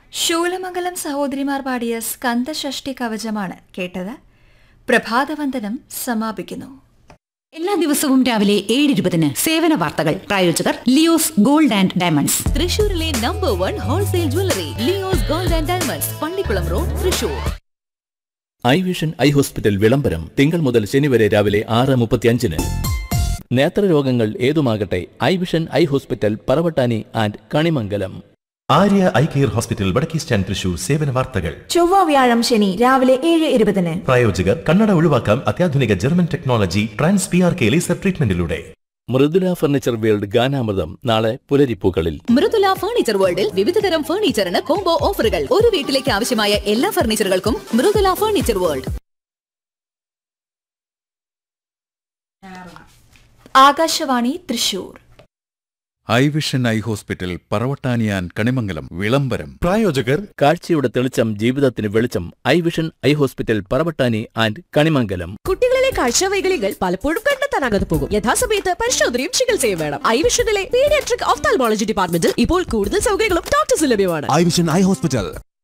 ശൂലമംഗലം സഹോദരിമാർ പാടിയ സ്കന്ദഷഷ്ടി കവചമാണ് കേട്ടത് പ്രഭാതവന്ദനം സമാപിക്കുന്നു എല്ലാ ദിവസവും രാവിലെ ഏഴ് ഇരുപതിന് സേവന വാർത്തകൾ പ്രായോജകർ ലിയോസ് ഗോൾഡ് ആൻഡ് ഡയമണ്ട്സ് തൃശൂരിലെ number one wholesale jewellery Leo's gold and diamonds Pallikkulam road Thrissur eye vision eye hospital വിളംബരം തിങ്കൾ മുതൽ ശനി വരെ രാവിലെ ആറ് മുപ്പത്തിയഞ്ചിന് നേത്രരോഗങ്ങൾ ഏതുമാകട്ടെ eye vision eye hospital Paravattani and Kanimangalam Arya eye care hospital വടക്കേ സ്റ്റാൻഡ് തൃശൂർ സേവന വാർത്തകൾ ചൊവ്വ വ്യാഴം ശനി രാവിലെ ഏഴ് ഇരുപതിന് പ്രായോജകർ കണ്ണട ഒഴിവാക്കാം അത്യാധുനിക German technology trans P R K laser ട്രീറ്റ്മെന്റിലൂടെ മൃദുല ഫർണിച്ചർ വേൾഡ് ഗാനാമൃതം നാളെ പുലരിപ്പൂക്കളിൽ മൃദുല ഫർണിച്ചർ വേൾഡിൽ വിവിധതരം ഫർണിച്ചറിന് കോംബോ ഓഫറുകൾ ഒരു വീട്ടിലേക്ക് ആവശ്യമായ എല്ലാ ഫർണിച്ചറുകൾക്കും Mridula furniture world Akashvani Thrissur eye vision eye hospital പറവട്ടാനിയാൻ കണിമംഗലം വിളംബരം പ്രായോജകർ കാഴ്ചയുടെ തെളിച്ചം ജീവിതത്തിന് വെളിച്ചം eye vision eye hospital Paravattani and Kanimangalam കുട്ടികളിലെ കാഴ്ചവൈകല്യങ്ങൾ പലപ്പോഴും കണ്ടെത്താനാകാതെ പോകും യഥാസമയത്ത് പരിശോധനയും ചികിത്സയും വേണം ഐവിഷനിലെ പീഡിയാട്രിക് ഓഫ്താൽമോളജി ഡിപ്പാർട്ട്മെന്റിൽ ഇപ്പോൾ കൂടുതൽ സൗകര്യങ്ങളും ഡോക്ടേഴ്സ് ലഭ്യമാണ് ഐ വിഷൻ ഐ ഹോസ്പിറ്റൽ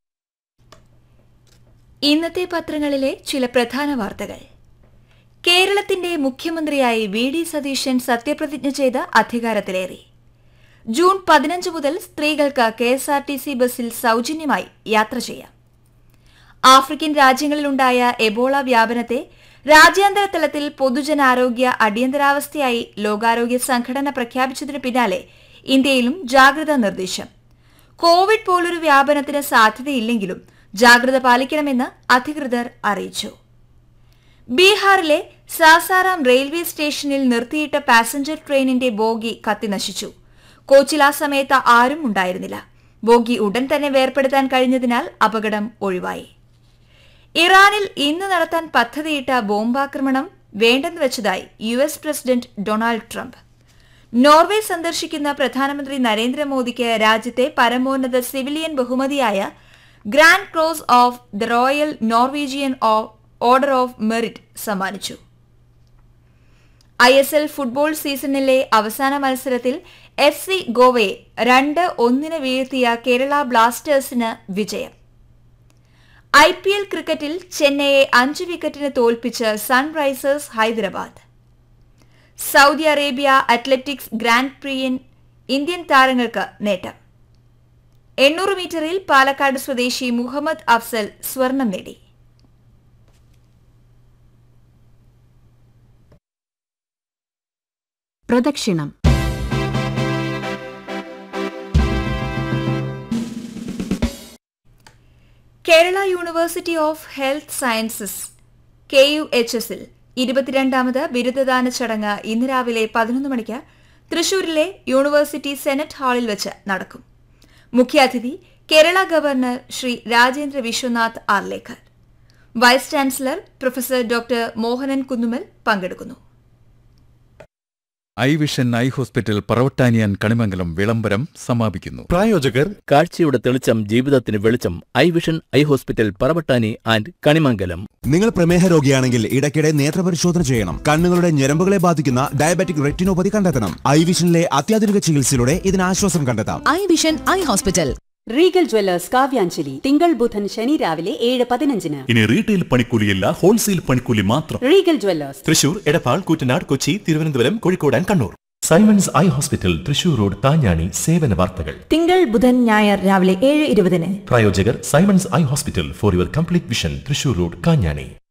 ഇന്നത്തെ പത്രങ്ങളിലെ ചില പ്രധാന വാർത്തകൾ കേരളത്തിന്റെ മുഖ്യമന്ത്രിയായി വി ഡി സതീശൻ സത്യപ്രതിജ്ഞ ചെയ്ത് അധികാരത്തിലേറി ജൂൺ പതിനഞ്ച് മുതൽ സ്ത്രീകൾക്ക് K S R T C ബസ്സിൽ സൗജന്യമായി യാത്ര ചെയ്യാം ആഫ്രിക്കൻ രാജ്യങ്ങളിലുണ്ടായ എബോള വ്യാപനത്തെ രാജ്യാന്തര തലത്തിൽ പൊതുജനാരോഗ്യ അടിയന്തരാവസ്ഥയായി ലോകാരോഗ്യ സംഘടന പ്രഖ്യാപിച്ചതിനു പിന്നാലെ ഇന്ത്യയിലും ജാഗ്രതാ നിർദ്ദേശം കോവിഡ് പോലൊരു വ്യാപനത്തിന് സാധ്യതയില്ലെങ്കിലും ജാഗ്രത പാലിക്കണമെന്ന് അധികൃതർ അറിയിച്ചു ബീഹാറിലെ സാസാറാം റെയിൽവേ സ്റ്റേഷനിൽ നിർത്തിയിട്ട പാസഞ്ചർ ട്രെയിനിന്റെ ബോഗി കത്തിനശിച്ചു കോച്ചിൽ ആ സമയത്ത് ആരും ഉണ്ടായിരുന്നില്ല ബോഗി ഉടൻ തന്നെ വേർപെടുത്താൻ കഴിഞ്ഞതിനാൽ അപകടം ഒഴിവായി ഇറാനിൽ ഇന്ന് നടത്താൻ പദ്ധതിയിട്ട ബോംബാക്രമണം വേണ്ടെന്ന് വെച്ചതായി U S president Donald Trump Norway സന്ദർശിക്കുന്ന പ്രധാനമന്ത്രി നരേന്ദ്രമോദിക്ക് രാജ്യത്തെ പരമോന്നത സിവിലിയൻ ബഹുമതിയായ grand cross of the royal Norwegian order of merit സമ്മാനിച്ചു ഐ എസ് എൽ ഫുട്ബോൾ സീസണിലെ അവസാന മത്സരത്തിൽ എഫ് സി ഗോവയെ രണ്ട് ഒന്നിന് വീഴ്ത്തിയ കേരള ബ്ലാസ്റ്റേഴ്സിന് വിജയം ഐ പി എൽ ക്രിക്കറ്റിൽ ചെന്നൈയെ അഞ്ച് വിക്കറ്റിന് തോൽപ്പിച്ച് Sunrisers Hyderabad Saudi Arabia athletics grand prix Indian താരങ്ങൾക്ക് നേട്ടം എണ്ണൂറ് മീറ്ററിൽ പാലക്കാട് സ്വദേശി മുഹമ്മദ് അഫ്സൽ സ്വർണം നേടി പ്രദക്ഷിണം Kerala university of health sciences K U H എസിൽ ഇരുപത്തിരണ്ടാമത് ബിരുദദാന ചടങ്ങ് ഇന്ന് രാവിലെ പതിനൊന്ന് മണിക്ക് തൃശൂരിലെ യൂണിവേഴ്സിറ്റി സെനറ്റ് ഹാളിൽ വെച്ച് നടക്കും മുഖ്യാതിഥി Kerala governor Shri Rajendra Vishwanath Arlekar vice chancellor professor doctor Mohanan Kunnummal പങ്കെടുക്കുന്നു ഐ വിഷൻ ഐ ഹോസ്പിറ്റൽ പറവട്ടാനിയാൻ കണിമംഗലം വിളംബരം സമാപിക്കുന്നു പ്രായോജകർ കാഴ്ചയുടെ തെളിച്ചം ജീവിതത്തിന് വെളിച്ചം eye vision eye hospital Paravattani and Kanimangalam നിങ്ങൾ പ്രമേഹ രോഗിയാണെങ്കിൽ ഇടയ്ക്കിടെ നേത്രപരിശോധന ചെയ്യണം കണ്ണുകളുടെ ഞരമ്പുകളെ ബാധിക്കുന്ന ഡയബറ്റിക് റെറ്റിനോപ്പതി കണ്ടെത്തണം ഐ വിഷനിലെ അത്യാധുനിക ചികിത്സയിലൂടെ ഇതിന് ആശ്വാസം കണ്ടെത്താം eye vision eye hospital Regal jewellers Kavyanjali തിങ്കൾ ബുധൻ ശനി രാവിലെ ഏഴ് പതിനഞ്ചിന് ഇനി റീറ്റെയിൽ പണിക്കൂലിയല്ല ഹോൾസെയിൽ പണിക്കൂലി മാത്രം Regal jewellers Thrissur Edappal Koottanad Kochi Thiruvananthapuram Kozhikode and Kannur Simon's eye hospital Thrissur road Thanjani സേവന വാർത്തകൾ തിങ്കൾ ബുധൻ ഞായർ രാവിലെ ഏഴ് ഇരുപതിന് പ്രായോജകർ Simon's eye hospital for your complete vision Thrissur road Kanjani